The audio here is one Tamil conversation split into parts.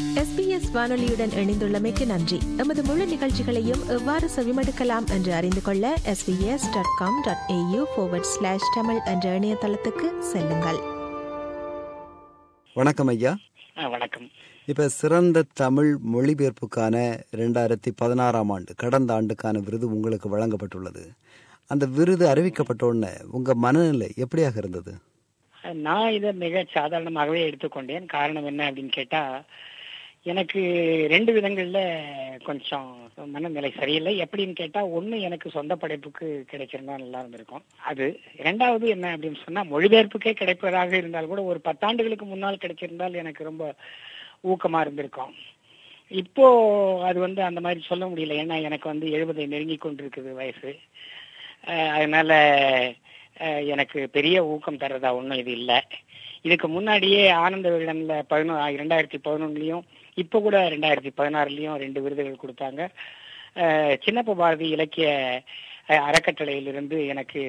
எஸ்பிஎஸ் வானொலியுடன் இணைந்துள்ளமைக்கு நன்றி எமது முழு நிகழ்ச்சிகளையும் எவ்வாறு செவிமடுக்கலாம் என்று அறிந்து கொள்ள S B S dot com dot A U slash Tamil என்ற இணையதளத்துக்கு செல்லுங்கள் வணக்கம் ஐயா ஆ, வணக்கம் இப்ப சிறந்த தமிழ் மொழிபெயர்ப்புக்கான இரண்டாயிரத்தி பதினாறாம் ஆண்டு கடந்த ஆண்டுக்கான விருது உங்களுக்கு வழங்கப்பட்டுள்ளது அந்த விருது அறிவிக்கப்பட்ட உடனே உங்க மனநிலை எப்படியாக இருந்தது நான் இதை மிக சாதாரணமாகவே எடுத்துக்கொண்டேன் காரணம் என்ன அப்படின்னு கேட்டா எனக்கு ரெண்டு விதங்கள்ல கொஞ்சம் மனநிலை சரியில்லை எப்படின்னு கேட்டா ஒண்ணு எனக்கு சொந்த படைப்புக்கு கிடைச்சிருந்தா நல்லா இருந்திருக்கும் அது இரண்டாவது என்ன அப்படின்னு சொன்னா மொழிபெயர்ப்புக்கே கிடைப்பதாக இருந்தால் கூட ஒரு பத்தாண்டுகளுக்கு முன்னால் கிடைச்சிருந்தால் எனக்கு ரொம்ப ஊக்கமா இருந்திருக்கும் இப்போ அது வந்து அந்த மாதிரி சொல்ல முடியல ஏன்னா எனக்கு வந்து எழுபதை நெருங்கி கொண்டிருக்குது வயசு அஹ் அதனால அஹ் எனக்கு பெரிய ஊக்கம் தர்றதா ஒன்றும் இது இல்லை இதுக்கு முன்னாடியே ஆனந்த விகடன்ல பதினொ ரெண்டாயிரத்தி பதினொன்னுலயும் இப்போ கூட ரெண்டாயிரத்தி பதினாறுலயும் ரெண்டு விருதுகள் கொடுத்தாங்க அஹ் சின்னப்ப பாரதி இலக்கிய அஹ் அறக்கட்டளையிலிருந்து எனக்கு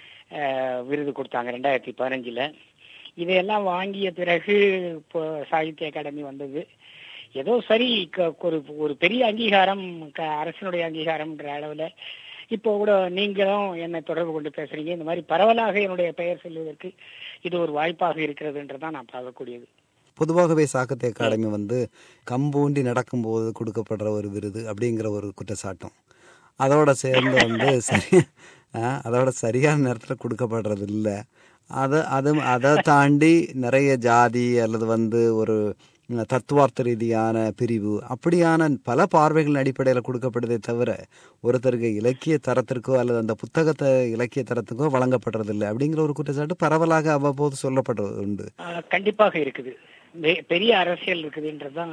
அஹ் விருது கொடுத்தாங்க ரெண்டாயிரத்தி பதினஞ்சுல இதையெல்லாம் வாங்கிய பிறகு இப்போ சாகித்ய அகாடமி வந்தது ஏதோ சரி க- ஒரு ஒரு பெரிய அங்கீகாரம் க- அரசினுடைய அங்கீகாரம்ன்ற அளவுல இப்போ கூட நீங்களும் என்னை தொடர்பு கொண்டு பேசுறீங்க இந்த மாதிரி பரவலாக என்னுடைய பெயர் சொல்வதற்கு இது ஒரு வாய்ப்பாக இருக்கிறதுன்றதான் நான் பார்க்கக்கூடியது பொதுவாகவே சாகித்ய அகாடமி வந்து கம்பூண்டி நடக்கும்போது கொடுக்கப்படுற ஒரு விருது அப்படிங்கிற ஒரு குற்றச்சாட்டம் அதோட சேர்ந்து வந்து சரி ஆ, அதோட சரியான நேரத்தில் கொடுக்கப்படுறது இல்லை அதை அது அதை தாண்டி நிறைய ஜாதி அல்லது வந்து ஒரு ம், தத்துவார்த்த ரீதியான பிரிவு அப்படியான பல பார்வைகளின் அடிப்படையில் கொடுக்கப்படுதே தவிர ஒருத்தருக்கு இலக்கிய தரத்திற்கோ அல்லது அந்த புத்தகத்தை இலக்கிய தரத்துக்கோ வழங்கப்படுறதில்லை அப்படிங்கிற ஒரு குற்றச்சாட்டு பரவலாக அவ்வப்போது சொல்லப்படுறது உண்டு ஆஹ் கண்டிப்பாக இருக்குது பெ- பெரிய அரசியல் இருக்குதுன்றதுதான்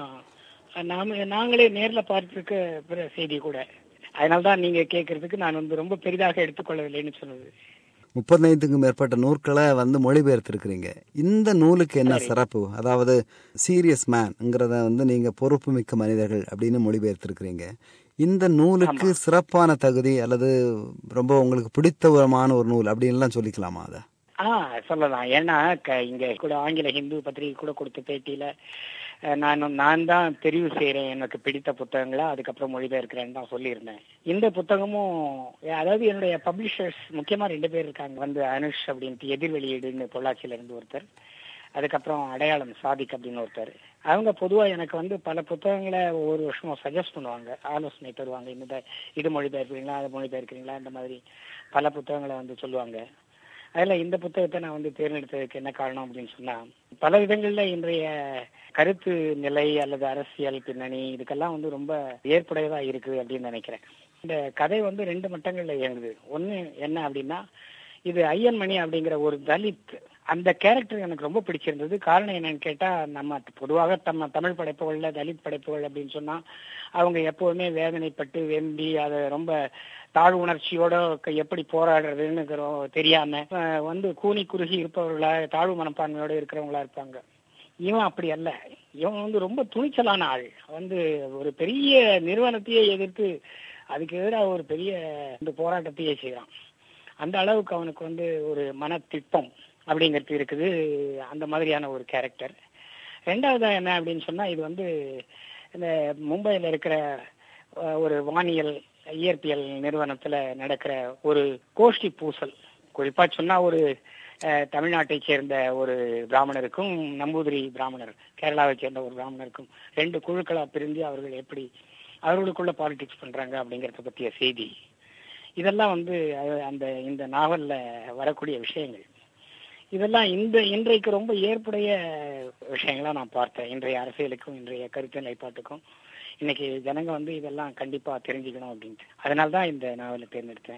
நாம நாங்களே நேர்ல பார்த்திருக்க பிற செய்தி கூட அதனால்தான் நீங்க கேட்கறதுக்கு நான் வந்து ரொம்ப பெரிதாக எடுத்துக்கொள்ளவில்லைன்னு சொன்னது முப்பத்தைந்துக்கும் மேற்பட்ட நூற்களை வந்து மொழிபெயர்த்திருக்கிறீங்க இந்த நூலுக்கு என்ன சிறப்பு அதாவது சீரியஸ் மேன்ங்கிறத வந்து நீங்க பொறுப்புமிக்க மனிதர்கள் அப்படின்னு மொழிபெயர்த்திருக்கிறீங்க இந்த நூலுக்கு சிறப்பான தகுதி அல்லது ரொம்ப உங்களுக்கு பிடித்தவரமான ஒரு நூல் அப்படின்லாம் சொல்லிக்கலாமா அதை ஆ சொல்லலாம் ஏன்னா க- இங்க கூட ஆங்கில ஹிந்து பத்திரிகை கூட கொடுத்த பேட்டியில அஹ், நான் நான் தான் தெரிவு செய்யறேன் எனக்கு பிடித்த புத்தகங்களா அதுக்கப்புறம் மொழிபெயர்க்கிறேன்னு தான் சொல்லியிருந்தேன் இந்த புத்தகமும் அஹ், அதாவது என்னுடைய பப்ளிஷர்ஸ் முக்கியமா ரெண்டு பேர் இருக்காங்க வந்து அனுஷ் அப்படின்ட்டு எதிர் வெளியீடுன்னு பொள்ளாச்சியில இருந்து ஒருத்தர் அதுக்கப்புறம் அடையாளம் சாதிக் அப்படின்னு ஒருத்தர் அவங்க பொதுவா எனக்கு வந்து பல புத்தகங்களை ஒவ்வொரு வருஷமும் சஜஸ்ட் பண்ணுவாங்க ஆலோசனை தருவாங்க இந்த இது மொழிபெயர்க்கிறீங்களா அது மொழிபெயர்க்கிறீங்களா இந்த மாதிரி பல புத்தகங்களை வந்து சொல்லுவாங்க அதுல இந்த புத்தகத்தை நான் வந்து தேர்ந்தெடுத்ததுக்கு என்ன காரணம் அப்படின்னு சொன்னா பல விதங்கள்ல இன்றைய கருத்து நிலை அல்லது அரசியல் பின்னணி இதுக்கெல்லாம் வந்து ரொம்ப ஏற்புடையதா இருக்குது அப்படின்னு நினைக்கிறேன் இந்த கதை வந்து ரெண்டு மட்டங்கள்ல இயங்குது ஒண்ணு என்ன அப்படின்னா இது ஐயன் மணி அப்படிங்கிற ஒரு தலித் அந்த கேரக்டர் எனக்கு ரொம்ப பிடிச்சிருந்தது காரணம் என்னன்னு கேட்டா நம்ம பொதுவாக நம்ம தமிழ் படைப்புகள்ல தலித் படைப்புகள் அப்படின்னு சொன்னா அவங்க எப்பவுமே வேதனைப்பட்டு வெம்பி அதை ரொம்ப தாழ் உணர்ச்சியோட க- எப்படி போராடுறதுன்னு தெரி- தெரியாம அஹ், வந்து கூனி குறுகி இருப்பவர்களா தாழ்வு மனப்பான்மையோட இருக்கிறவங்களா இருப்பாங்க இவன் அப்படி அல்ல இவன் வந்து ரொம்ப துணிச்சலான ஆள் வந்து ஒரு பெரிய நிறுவனத்தையே எதிர்த்து அதுக்கு எதிராக ஒரு பெரிய இந்த போராட்டத்தையே செய்யறான் அந்த அளவுக்கு அவனுக்கு வந்து ஒரு மனத்திட்பம் அப்படிங்கிறது இருக்குது அந்த மாதிரியான ஒரு கேரக்டர் ரெண்டாவது என்ன அப்படின்னு சொன்னா இது வந்து இந்த மும்பையில் இருக்கிற அஹ், ஒரு வானியல் இயற்பியல் நிறுவனத்துல நடக்கிற ஒரு கோஷ்டி பூசல் குறிப்பா சொன்னா ஒரு அஹ், தமிழ்நாட்டைச் சேர்ந்த ஒரு பிராமணருக்கும் நம்பூதிரி பிராமணர் கேரளாவை சேர்ந்த ஒரு பிராமணருக்கும் ரெண்டு குழுக்களா பிரிஞ்சு அவர்கள் எப்படி அவர்களுக்குள்ள பாலிடிக்ஸ் பண்றாங்க அப்படிங்கறத பத்திய செய்தி இதெல்லாம் வந்து அஹ், அந்த இந்த நாவல்ல வரக்கூடிய விஷயங்கள் இதெல்லாம் இந்த இன்றைக்கு ரொம்ப ஏற்புடைய விஷயங்களா நான் பார்த்தேன் இன்றைய அரசியலுக்கும் இன்றைய கருத்து நிலைப்பாட்டுக்கும் இன்னைக்கு ஜனங்க வந்து இதெல்லாம் கண்டிப்பா தெரிஞ்சுக்கணும் அப்படின்ட்டு அதனால தான் இந்த நாவலை தேர்ந்தெடுத்தேன்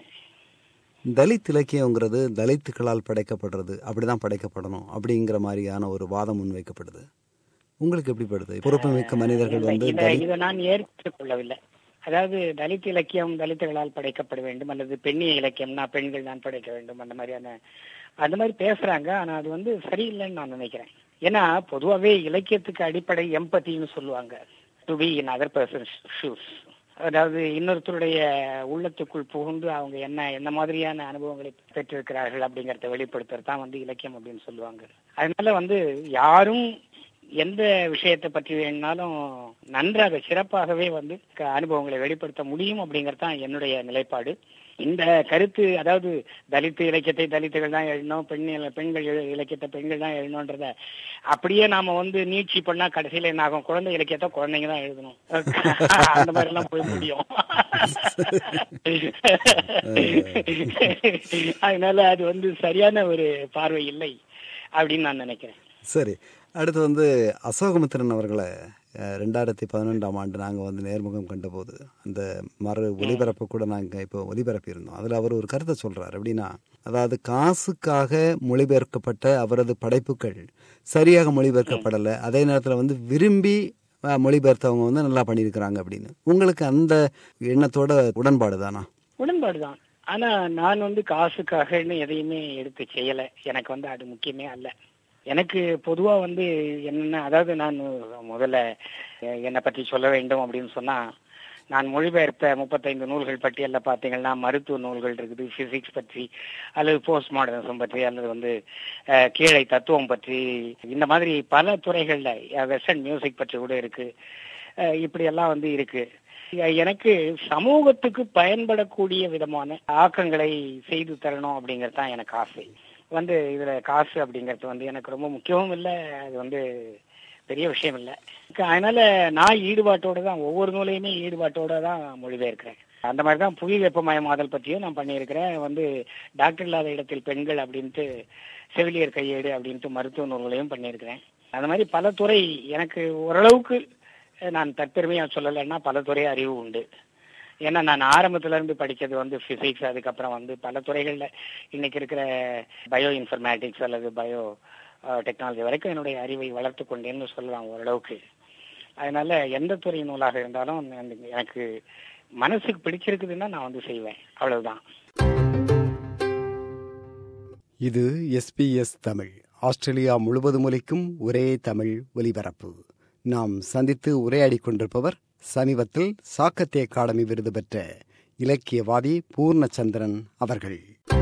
தலித் இலக்கியங்கிறது தலித்துக்களால் படைக்கப்படுறது அப்படிதான் படைக்கப்படணும் அப்படிங்கிற மாதிரியான ஒரு வாதம் முன்வைக்கப்படுது உங்களுக்கு எப்படி படுது பொறுப்புமிக்க மனிதர்கள் இந்த- வந்து இத தலித் இதை நான் ஏற்றுக்கொள்ளவில்லை அதாவது தலித் இலக்கியம் தலித்துகளால் படைக்கப்பட வேண்டும் அல்லது பெண்ணிய இலக்கியம்னா பெண்கள் தான் படைக்க வேண்டும் அந்த மாதிரியான அந்த மாதிரி பேசுறாங்க ஆனா அது வந்து சரியில்லைன்னு நான் நினைக்கிறேன் ஏன்னா பொதுவாவே இலக்கியத்துக்கு அடிப்படை எம்பத்தின்னு சொல்லுவாங்க to be in other person's shoes அதாவது இன்னொருத்தருடைய உள்ளத்துக்குள் புகுந்து அவங்க என்ன என்ன மாதிரியான அனுபவங்களை பெற்றிருக்கிறார்கள் அப்படிங்கறத வெளிப்படுத்துறது தான் வந்து இலக்கியம் அப்படின்னு சொல்லுவாங்க அதனால வந்து யாரும் எந்த விஷயத்தை பற்றி வேணுனாலும் நன்றாக சிறப்பாகவே வந்து க- அனுபவங்களை வெளிப்படுத்த முடியும் அப்படிங்கிறது தான் என்னுடைய நிலைப்பாடு இந்த கருத்து அதாவது தலித்து இலக்கியத்தை தலித்துகள் தான் எழுதணும் பெண் இல- பெண்கள் இல- இலக்கியத்தை பெண்கள் தான் எழுதணுன்றத அப்படியே நாம வந்து நீட்சி பண்ணா கடைசியில என்ன ஆகும் குழந்தை இலக்கியத்தை குழந்தைங்க தான் எழுதணும் அந்த மாதிரி எல்லாம் போய் முடியும் அதனால அது வந்து சரியான ஒரு பார்வை இல்லை அப்படின்னு நான் நினைக்கிறேன் சரி அடுத்து வந்து அசோகமித்திரன் அவர்களை அஹ், ரெண்டாயிரத்தி பதினொன்றாம் ஆண்டு நாங்கள் வந்து நேர்முகம் கண்டபோது அந்த மறு ஒலிபரப்பு கூட நாங்கள் இப்போ ஒலிபரப்பி இருந்தோம் அதில் அவர் ஒரு கருத்தை சொல்றார் எப்படின்னா அதாவது காசுக்காக மொழிபெயர்க்கப்பட்ட அவரது படைப்புகள் சரியாக மொழிபெயர்க்கப்படலை அதே நேரத்தில் வந்து விரும்பி அஹ், மொழிபெயர்த்தவங்க வந்து நல்லா பண்ணியிருக்கிறாங்க அப்படின்னு உங்களுக்கு அந்த எண்ணத்தோட உடன்பாடு தானா உடன்பாடுதான் ஆனா நான் வந்து காசுக்காகன்னு எதையுமே எடுத்து செய்யல எனக்கு வந்து அது முக்கியமே அல்ல எனக்கு பொதுவா வந்து என்னென்ன அதாவது நான் முதல்ல அஹ், என்னை பற்றி சொல்ல வேண்டும் அப்படின்னு சொன்னா நான் மொழிபெயர்த்த முப்பத்தைந்து நூல்கள் பட்டியலில் பார்த்தீங்கன்னா மருத்துவ நூல்கள் இருக்குது பிசிக்ஸ் பற்றி அல்லது போஸ்ட் மாடர்னிசம் பற்றி அல்லது வந்து அஹ், கீழை தத்துவம் பற்றி இந்த மாதிரி பல துறைகள்ல வெஸ்டர்ன் மியூசிக் பற்றி கூட இருக்கு அஹ், இப்படி எல்லாம் வந்து இருக்கு எனக்கு சமூகத்துக்கு பயன்படக்கூடிய விதமான ஆக்கங்களை செய்து தரணும் அப்படிங்கிறது தான் எனக்கு ஆசை வந்து இதுல காசு அப்படிங்கிறது வந்து எனக்கு ரொம்ப முக்கியமும் இல்லை அது வந்து பெரிய விஷயம் இல்லை அதனால நான் ஈடுபாட்டோட தான் ஒவ்வொரு நூலையுமே ஈடுபாட்டோட தான் மொழிபெயர்க்கிறேன் அந்த மாதிரி தான் புவி வெப்பமயமாதல் பற்றியும் நான் பண்ணியிருக்கிறேன் வந்து டாக்டர் இல்லாத இடத்தில் பெண்கள் அப்படின்ட்டு செவிலியர் கையேடு அப்படின்ட்டு மருத்துவ நூல்களையும் பண்ணியிருக்கிறேன் அந்த மாதிரி பல துறை எனக்கு ஓரளவுக்கு நான் தற்பெருமையா சொல்லலைன்னா பல துறை அறிவு உண்டு ஏன்னா நான் ஆரம்பத்துல இருந்து படிச்சது வந்து பிசிக்ஸ் அதுக்கப்புறம் வந்து பல துறைகள்ல இன்னைக்கு இருக்கிற பயோ இன்ஃபர்மேட்டிக்ஸ் அல்லது பயோ டெக்னாலஜி வரைக்கும் என்னுடைய அறிவை வளர்த்து கொண்டேன்னு சொல்லலாம் ஓரளவுக்கு அதனால எந்த துறை நூலாக இருந்தாலும் நான் எனக்கு மனசுக்கு பிடிச்சிருக்குதுன்னா நான் வந்து செய்வேன் அவ்வளவுதான் இது எஸ்பிஎஸ் தமிழ் ஆஸ்திரேலியா முழுவதும் ஒலிக்கும் ஒரே தமிழ் ஒலிபரப்பு நாம் சந்தித்து உரையாடிக் கொண்டிருப்பவர் சமீபத்தில் சாக்கத்தே அகாடமி விருது பெற்ற இலக்கியவாதி பூர்ணச்சந்திரன் அவர்கள்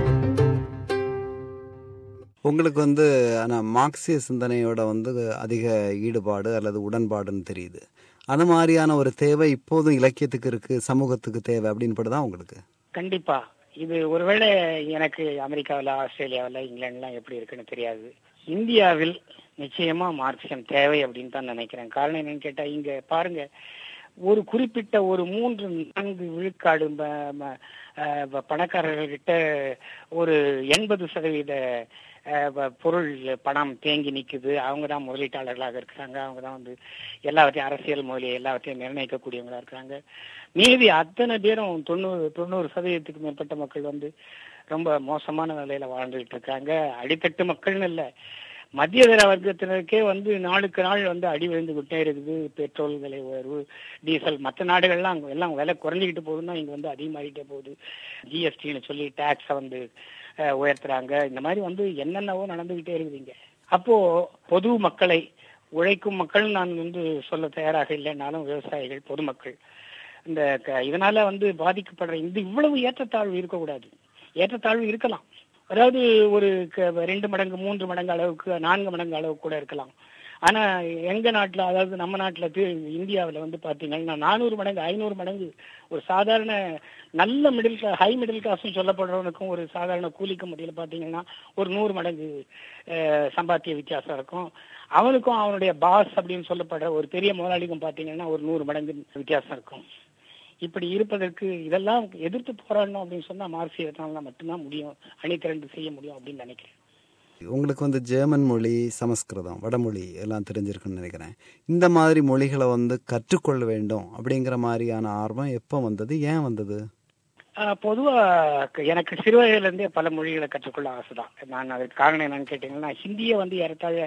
உங்களுக்கு வந்து ஆனால் மார்க்சிய சிந்தனையோட வந்து அதிக ஈடுபாடு அல்லது உடன்பாடுன்னு தெரியுது அந்த மாதிரியான ஒரு தேவை இப்போதும் இலக்கியத்துக்கு இருக்கு சமூகத்துக்கு தேவை அப்படின்னு தான் உங்களுக்கு கண்டிப்பா இது ஒருவேளை எனக்கு அமெரிக்காவில் ஆஸ்திரேலியாவில் இங்கிலாந்துலாம் எப்படி இருக்குன்னு தெரியாது இந்தியாவில் நிச்சயமா மார்க்சியம் தேவை அப்படின்னு தான் நினைக்கிறேன் காரணம் என்னன்னு கேட்டா இங்க பாருங்க ஒரு குறிப்பிட்ட ஒரு மூன்று நான்கு விழுக்காடு ம- ம- அஹ் பணக்காரர்கிட்ட ஒரு எண்பது சதவீத அஹ், ப- பொருள் பணம் தேங்கி நிக்குது அவங்க தான் முதலீட்டாளர்களாக இருக்கிறாங்க அவங்க தான் வந்து எல்லாவற்றையும் அரசியல் மொழி எல்லாவற்றையும் நிர்ணயிக்கக்கூடியவங்களா இருக்கிறாங்க மீதி அத்தனை பேரும் தொண்ணூறு தொண்ணூறு சதவீதத்துக்கு மேற்பட்ட மக்கள் வந்து ரொம்ப மோசமான நிலையில வாழ்ந்துகிட்டு இருக்காங்க அடித்தட்டு மக்கள்னு இல்ல மத்தியதர வர்க்கத்தினருக்கே வந்து நாளுக்கு நாள் வந்து அடி விழுந்துகிட்டே இருக்குது பெட்ரோல் விலை உயர்வு டீசல் மற்ற நாடுகள்லாம் அங்க எல்லாம் விலை குறைஞ்சிக்கிட்டு போகுதுன்னா இங்க வந்து அதிகமாகிட்டே போகுது ஜிஎஸ்டின்னு சொல்லி டேக்ஸை வந்து அஹ், உயர்த்துறாங்க இந்த மாதிரி வந்து என்னென்னவோ நடந்துகிட்டே இருக்குதுங்க அப்போ பொது மக்களை உழைக்கும் மக்கள் நான் வந்து சொல்ல தயாராக இல்லைனாலும் விவசாயிகள் பொதுமக்கள் இந்த க- இதனால வந்து பாதிக்கப்படுற இந்த இவ்வளவு ஏற்றத்தாழ்வு இருக்கக்கூடாது ஏற்றத்தாழ்வு இருக்கலாம் அதாவது ஒரு க- ரெண்டு மடங்கு மூன்று மடங்கு அளவுக்கு நான்கு மடங்கு அளவுக்கு கூட இருக்கலாம் ஆனா எங்க நாட்டுல அதாவது நம்ம நாட்டுல தி- இந்தியாவுல வந்து பாத்தீங்கன்னா நானூறு மடங்கு ஐநூறு மடங்கு ஒரு சாதாரண நல்ல middle class high middle class சொல்லப்படுறவனுக்கும் ஒரு சாதாரண கூலிக்கு மத்தியில பாத்தீங்கன்னா ஒரு நூறு மடங்கு அஹ், சம்பாத்திய வித்தியாசம் இருக்கும் அவனுக்கும் அவனுடைய பாஸ் அப்படின்னு சொல்லப்படுற ஒரு பெரிய முதலாளிக்கும் பாத்தீங்கன்னா ஒரு நூறு மடங்கு வித்தியாசம் இருக்கும் இப்படி இருப்பதற்கு இதெல்லாம் எதிர்த்து போராடணும் அப்படின்னு சொன்னா மார்க்சியத்தினால மட்டும்தான் முடியும் அணிதிரண்டு செய்ய முடியும் அப்படின்னு நினைக்கிறேன் உங்களுக்கு வந்து ஜெர்மன் மொழி சமஸ்கிருதம் வடமொழி எல்லாம் தெரிஞ்சிருக்குன்னு நினைக்கிறேன் இந்த மாதிரி மொழிகளை வந்து கற்றுக்கொள்ள வேண்டும் அப்படிங்கிற மாதிரியான ஆர்வம் எப்போ வந்தது ஏன் வந்தது ஆஹ் பொதுவா க- எனக்கு சிறு வயதுல இருந்தே பல மொழிகளை கற்றுக்கொள்ள ஆசைதான் நான் அதுக்கு காரணம் என்னன்னு கேட்டீங்கன்னா ஹிந்தியை வந்து ஏறத்தாழ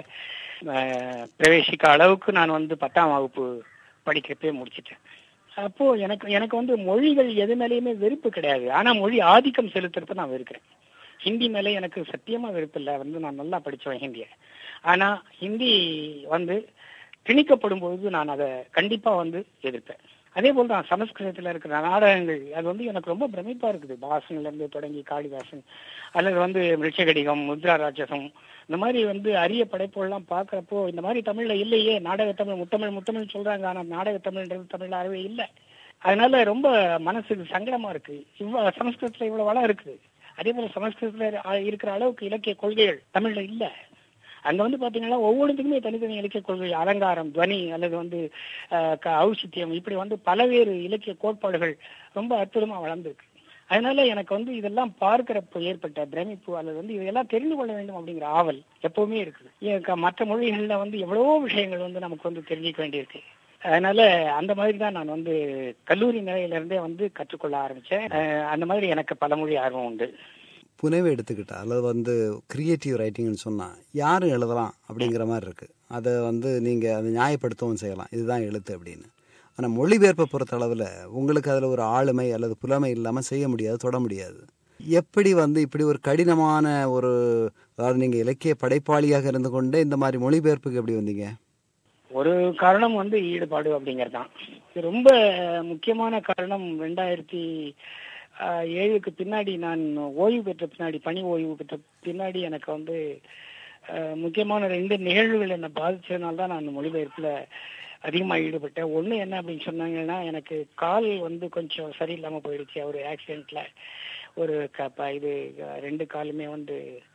ஆஹ், பிரவேசிக்க அளவுக்கு நான் வந்து பத்தாம் வகுப்பு படிக்கிறப்பே முடிச்சிட்டேன் அப்போ எனக்கு எனக்கு வந்து மொழிகள் எது மேலேயுமே வெறுப்பு கிடையாது ஆனா மொழி ஆதிக்கம் செலுத்துறப்ப நான் வெறுக்கிறேன் ஹிந்தி மேலே எனக்கு சத்தியமா வெறுப்பு இல்லை வந்து நான் நல்லா படிச்சவன் ஹிந்தியை ஆனா ஹிந்தி வந்து திணிக்கப்படும் பொழுது நான் அதை கண்டிப்பா வந்து எதிர்ப்பேன் அதே போல் தான் சமஸ்கிருதத்துல இருக்கிற நாடகங்கள் அது வந்து எனக்கு ரொம்ப பிரமிப்பா இருக்குது பாசன்ல இருந்து தொடங்கி காளிதாசன் அல்லது வந்து மிருச்சகடிகம் முத்ரா ராட்சசம் இந்த மாதிரி வந்து அரிய படைப்புகள்லாம் பார்க்கறப்போ இந்த மாதிரி தமிழ்ல இல்லையே நாடக தமிழ் முத்தமிழ் முத்தமிழ் சொல்றாங்க ஆனா நாடக தமிழ்ன்றது தமிழ்ல அறவே இல்லை அதனால ரொம்ப மனசுக்கு சங்கடமா இருக்கு இவ்வளவு சமஸ்கிருதத்துல இவ்வளவு வளம் இருக்குது அதே போல சமஸ்கிருதத்துல அ- இருக்கிற அளவுக்கு இலக்கிய கொள்கைகள் தமிழ்ல இல்ல அங்க வந்து பாத்தீங்கன்னா ஒவ்வொன்றுத்துக்குமே தனித்தனி இலக்கிய கொள்கை அலங்காரம் துவனி அல்லது வந்து அஹ், க- ஔசித்தியம் இப்படி வந்து பலவேறு இலக்கிய கோட்பாடுகள் ரொம்ப அற்புதமா வளர்ந்துருக்கு அதனால எனக்கு வந்து இதெல்லாம் பார்க்கிறப்போ ஏற்பட்ட பிரமிப்பு அல்லது வந்து இதெல்லாம் தெரிந்து கொள்ள வேண்டும் அப்படிங்கிற ஆவல் எப்பவுமே இருக்குது ஏன் க- மற்ற மொழிகள்ல வந்து எவ்வளவோ விஷயங்கள் வந்து நமக்கு வந்து தெரிஞ்சுக்க வேண்டியிருக்கு அதனால அந்த மாதிரி தான் நான் வந்து கல்லூரி நிலையில இருந்தே வந்து கற்றுக்கொள்ள ஆரம்பிச்சேன் அஹ், அந்த மாதிரி எனக்கு பல மொழி ஆர்வம் உண்டு புனைவை எடுத்துக்கிட்டா அல்லது வந்து கிரியேட்டிவ் ரைட்டிங்னு சொன்னால் யாரும் எழுதலாம் அப்படிங்கிற மாதிரி இருக்குது அதை வந்து நீங்கள் அதை நியாயப்படுத்தவும் செய்யலாம் இதுதான் எழுத்து அப்படின்னு ஆனால் மொழிபெயர்ப்பை பொறுத்த அளவில் உங்களுக்கு அதில் ஒரு ஆளுமை அல்லது புலமை இல்லாமல் செய்ய முடியாது தொட முடியாது எப்படி வந்து இப்படி ஒரு கடினமான ஒரு அதாவது நீங்கள் இலக்கிய படைப்பாளியாக இருந்து கொண்டே இந்த மாதிரி மொழிபெயர்ப்புக்கு எப்படி வந்தீங்க ஒரு காரணம் வந்து ஈடுபாடு அப்படிங்கிறது தான் இது ரொம்ப முக்கியமான காரணம் ரெண்டாயிரத்தி ஆஹ், ஏழுக்கு பின்னாடி நான் ஓய்வு பெற்ற பின்னாடி பணி ஓய்வு பெற்ற பின்னாடி எனக்கு வந்து ஆஹ், முக்கியமான ரெண்டு நிகழ்வுகள் என்னை பாதிச்சதுனால தான் நான் மொழிபெயர்ப்புல அதிகமா ஈடுபட்டேன் ஒண்ணு என்ன அப்படின்னு சொன்னாங்கன்னா எனக்கு கால் வந்து கொஞ்சம் சரியில்லாம போயிடுச்சு ஒரு ஆக்சிடென்ட்ல ஒரு க- ப- இது அஹ், ரெண்டு காலுமே வந்து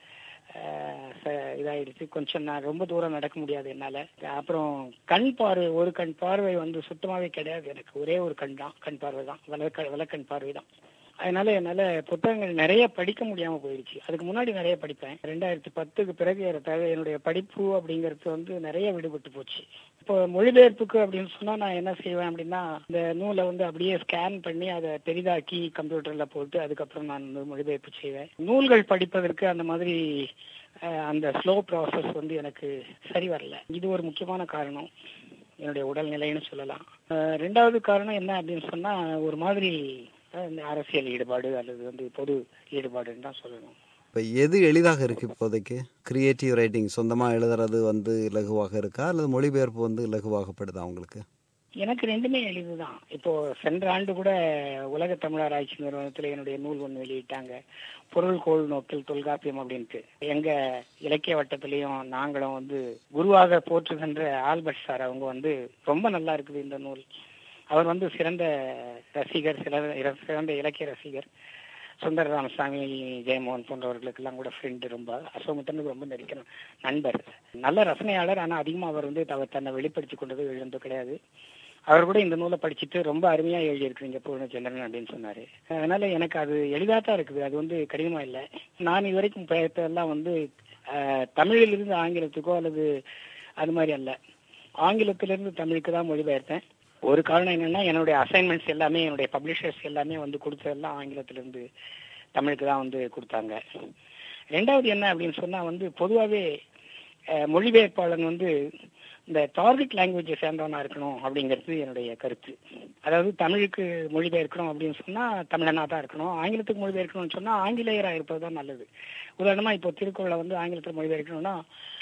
ஆஹ், ச- இதாயிடுச்சு கொஞ்சம் நான் ரொம்ப தூரம் நடக்க முடியாது என்னால அப்புறம் கண் பார்வை ஒரு கண் பார்வை வந்து சுத்தமாவே கிடையாது எனக்கு ஒரே ஒரு கண் தான் கண் பார்வை தான் வலக்க வலக்கண் பார்வை தான் அதனால என்னால புத்தகங்கள் நிறைய படிக்க முடியாம போயிடுச்சு அதுக்கு முன்னாடி நிறைய படிப்பேன் ரெண்டாயிரத்தி பத்துக்கு பிறகு ஏறத்தாழ என்னுடைய படிப்பு அப்படிங்கிறது வந்து நிறைய விடுபட்டு போச்சு இப்போ மொழிபெயர்ப்புக்கு அப்படின்னு சொன்னா நான் என்ன செய்வேன் அப்படின்னா இந்த நூலை வந்து அப்படியே ஸ்கேன் பண்ணி அதை பெரிதாக்கி கம்ப்யூட்டர்ல போட்டு அதுக்கப்புறம் நான் வந்து மொழிபெயர்ப்பு செய்வேன் நூல்கள் படிப்பதற்கு அந்த மாதிரி அஹ், அந்த ஸ்லோ ப்ராசஸ் வந்து எனக்கு சரி வரல இது ஒரு முக்கியமான காரணம் என்னுடைய உடல்நிலைன்னு சொல்லலாம் அஹ், ரெண்டாவது காரணம் என்ன அப்படின்னு சொன்னா ஒரு மாதிரி அஹ், இந்த அரசியல் ஈடுபாடு அல்லது வந்து பொது ஈடுபாடுன்னு தான் சொல்லணும் இப்போ எது எளிதாக இருக்குது இப்போதைக்கு கிரியேட்டிவ் ரைட்டிங் சொந்தமாக எழுதுறது வந்து இலகுவாக இருக்கா அல்லது மொழிபெயர்ப்பு வந்து இலகுவாகப்படுதா உங்களுக்கு எனக்கு ரெண்டுமே எளிதுதான் இப்போ சென்ற ஆண்டு கூட உலக தமிழராய்ச்சி நிறுவனத்துல என்னுடைய நூல் ஒன்று வெளியிட்டாங்க பொருள் கோள் நோக்கில் தொல்காப்பியம் அப்படின்ட்டு எங்க இலக்கிய வட்டத்திலையும் நாங்களும் வந்து குருவாக போற்றுகின்ற ஆல்பர்ட் சார் அவங்க வந்து ரொம்ப நல்லா இருக்குது இந்த நூல் அவர் வந்து சிறந்த ரசிகர் சிறந்த சிறந்த இலக்கிய ரசிகர் சுந்தர ராமசாமி ஜெயமோகன் போன்றவர்களுக்கெல்லாம் கூட ஃப்ரெண்டு ரொம்ப அசோமுத்தனுக்கு ரொம்ப நெருக்கிற நண்பர் நல்ல ரசனையாளர் ஆனா அதிகமா அவர் வந்து அவர் தன்னை வெளிப்படுத்தி கொண்டது எழுந்து கிடையாது அவர் கூட இந்த நூலை படிச்சுட்டு ரொம்ப அருமையா எழுதியிருக்கிறீங்க பூர்ணச்சந்திரன் அப்படின்னு சொன்னாரு அதனால எனக்கு அது எளிதா தான் இருக்குது அது வந்து கடினமா இல்லை நான் இது வரைக்கும் பெயர்த்ததெல்லாம் வந்து அஹ், தமிழிலிருந்து ஆங்கிலத்துக்கோ அல்லது அது மாதிரி அல்ல ஆங்கிலத்திலிருந்து தமிழுக்கு தான் மொழிபெயர்த்தேன் ஒரு காரணம் என்னன்னா என்னுடைய அசைன்மெண்ட்ஸ் எல்லாமே என்னுடைய பப்ளிஷர்ஸ் எல்லாமே வந்து கொடுத்ததெல்லாம் ஆங்கிலத்திலிருந்து தமிழுக்கு தான் வந்து கொடுத்தாங்க ரெண்டாவது என்ன அப்படின்னு சொன்னா வந்து பொதுவாகவே மொழிபெயர்ப்பாளன் வந்து இந்த டார்கெட் லாங்குவேஜை சேர்ந்தவனா இருக்கணும் அப்படிங்கிறது என்னுடைய கருத்து அதாவது தமிழுக்கு மொழிபெயர்க்கணும் அப்படின்னு சொன்னா தமிழனா தான் இருக்கணும் ஆங்கிலத்துக்கு மொழிபெயர்க்கணும்னு சொன்னா ஆங்கிலேயரா இருப்பது தான் நல்லது உதாரணமா இப்போ திருக்குறளை வந்து ஆங்கிலத்தில் மொழிபெயர்க்கணும்னா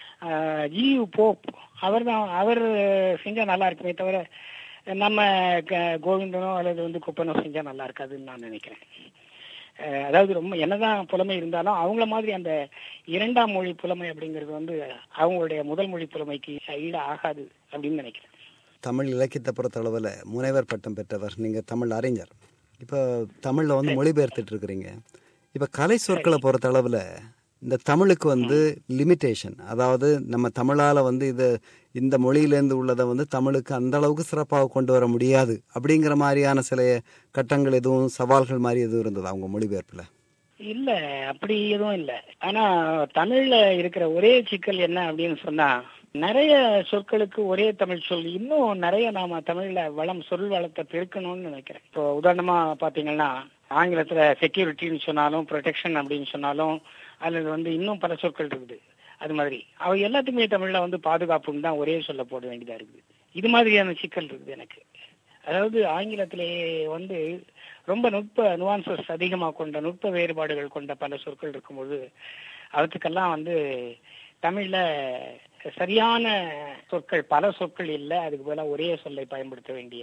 ஜியு போப் அவர் தான் அவர் செஞ்சா நல்லா இருக்குமே தவிர நம்ம க- கோவிந்தனோ அல்லது வந்து குப்பனோ செஞ்சா நல்லா இருக்காதுன்னு நான் நினைக்கிறேன் அஹ் அதாவது ரொம்ப என்னதான் புலமை இருந்தாலும் அவங்கள மாதிரி அந்த இரண்டாம் மொழி புலமை அப்படிங்கிறது வந்து அவங்களுடைய முதல் மொழி புலமைக்கு ஈடு ஆகாது அப்படின்னு நினைக்கிறேன் தமிழ் இலக்கியத்தை பொறுத்த அளவில் முனைவர் பட்டம் பெற்றவர் நீங்கள் தமிழ் அறிஞர் இப்போ தமிழில் வந்து மொழிபெயர்த்துட்டு இருக்கிறீங்க இப்போ கலை சொற்களை பொறுத்த அளவில் இந்த தமிழுக்கு வந்து லிமிட்டேஷன் அதாவது நம்ம தமிழால் வந்து இதை இந்த மொழியிலேருந்து உள்ளதை வந்து தமிழுக்கு அந்த அளவுக்கு சிறப்பாக கொண்டு வர முடியாது அப்படிங்கிற மாதிரியான சில கட்டங்கள் எதுவும் சவால்கள் மாதிரி எதுவும் இருந்தது அவங்க மொழிபெயர்ப்பில் இல்ல அப்படி எதுவும் இல்ல ஆனா தமிழ்ல இருக்கிற ஒரே சிக்கல் என்ன அப்படின்னு சொன்னா நிறைய சொற்களுக்கு ஒரே தமிழ் சொல் இன்னும் நிறைய நாம தமிழ்ல வளம் சொல் வளத்தை பெருக்கணும்னு நினைக்கிறேன் இப்போ உதாரணமா பாத்தீங்கன்னா ஆங்கிலத்துல செக்யூரிட்டின்னு சொன்னாலும் ப்ரொடெக்ஷன் அப்படின்னு சொன்னாலும் அல்லது வந்து இன்னும் பல சொற்கள் இருக்குது அது மாதிரி அவ எல்லாத்துக்குமே தமிழ்ல வந்து பாதுகாப்புன்னு தான் ஒரே சொல்ல போட வேண்டியதா இருக்குது இது மாதிரியான சிக்கல் இருக்குது எனக்கு அதாவது ஆங்கிலத்திலே வந்து ரொம்ப நுட்ப நுவான்சஸ் அதிகமா கொண்ட நுட்ப வேறுபாடுகள் கொண்ட பல சொற்கள் இருக்கும்போது அவற்றுக்கெல்லாம் வந்து தமிழ்ல சரியான சொற்கள் பல சொற்கள் இல்லை அதுக்கு பதிலா ஒரே சொல்லை பயன்படுத்த வேண்டிய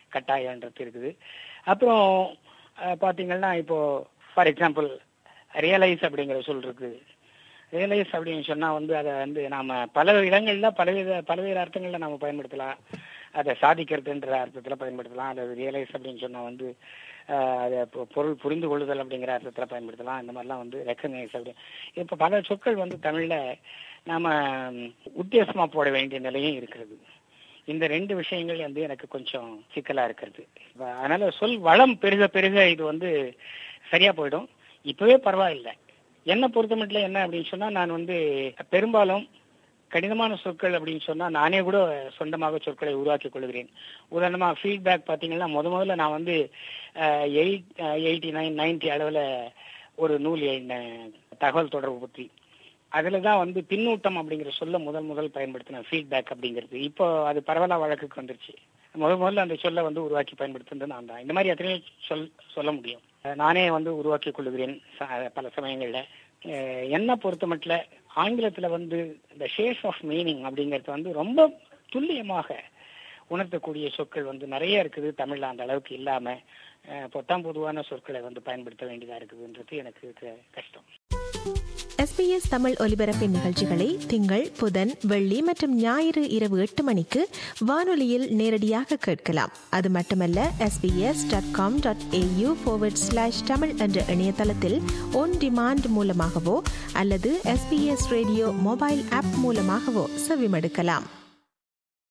கட்டாயன்றது இருக்குது அப்புறம் அஹ், பாத்தீங்கன்னா இப்போ ஃபார் எக்ஸாம்பிள் ரியலைஸ் அப்படிங்கிற சொல் இருக்குது ரியலைஸ் அப்படின்னு சொன்னா வந்து அதை வந்து நாம பல இடங்கள்ல பலவித பலவேறு அர்த்தங்கள்ல நாம பயன்படுத்தலாம் அதை சாதிக்கிறதுன்ற அர்த்தத்துல பயன்படுத்தலாம் அதை ரியலைஸ் அப்படின்னு சொன்னா வந்து ஆஹ், அதை பொ- பொருள் புரிந்து கொள்ளுதல் அப்படிங்கிற அர்த்தத்துல பயன்படுத்தலாம் இந்த மாதிரிலாம் வந்து ரெக்கக்னைஸ் அப்படி இப்ப பல சொற்கள் வந்து தமிழ்ல நாம ம், உத்தேசமா போட வேண்டிய நிலையும் இருக்கிறது இந்த ரெண்டு விஷயங்கள் வந்து எனக்கு கொஞ்சம் சிக்கலா இருக்கிறது இப்ப அதனால சொல் வளம் பெருக பெருக இது வந்து சரியா போயிடும் இப்பவே பரவாயில்லை என்னை பொறுத்த மட்டும் என்ன அப்படின்னு சொன்னா நான் வந்து பெரும்பாலும் கடினமான சொற்கள் அப்படின்னு சொன்னா நானே கூட சொந்தமாக சொற்களை உருவாக்கிக் கொள்கிறேன் உதாரணமா ஃபீட்பேக் பாத்தீங்கன்னா முத முதல்ல நான் வந்து எயிட் எயிட்டி நைன் நைன்டி அளவுல ஒரு நூல் எழுதினேன் தகவல் தொடர்பு பற்றி அதுல தான் வந்து பின்னூட்டம் அப்படிங்கிற சொல்ல முதல் முதல் பயன்படுத்தினேன் ஃபீட்பேக் அப்படிங்கிறது இப்போ அது பரவலா வழக்குக்கு வந்துருச்சு முதல் முதல்ல அந்த சொல்ல வந்து உருவாக்கி பயன்படுத்துறது நான் தான் இந்த மாதிரி எத்தனையோ சொல் சொல்ல முடியும் அஹ் நானே வந்து உருவாக்கி கொள்ளுகிறேன் ச- பல சமயங்கள்ல அஹ் என்னை பொறுத்த மட்டும் ஆங்கிலத்துல வந்து இந்த ஷேஸ் ஆஃப் மீனிங் அப்படிங்கிறது வந்து ரொம்ப துல்லியமாக உணர்த்தக்கூடிய சொற்கள் வந்து நிறைய இருக்குது தமிழ்ல அந்த அளவுக்கு இல்லாம அஹ் பொத்தாம் பொதுவான சொற்களை வந்து பயன்படுத்த வேண்டியதா இருக்குதுன்றது எனக்கு க- கஷ்டம் எஸ்பிஎஸ் தமிழ் ஒலிபரப்பின் நிகழ்ச்சிகளை திங்கள் புதன் வெள்ளி மற்றும் ஞாயிறு இரவு எட்டு மணிக்கு வானொலியில் நேரடியாக கேட்கலாம் அது மட்டுமல்ல S B S dot com dot A U slash Tamil என்ற இணையதளத்தில் ஒன் டிமாண்ட் மூலமாகவோ அல்லது எஸ்பிஎஸ் ரேடியோ மொபைல் ஆப் மூலமாகவோ செவிமடுக்கலாம்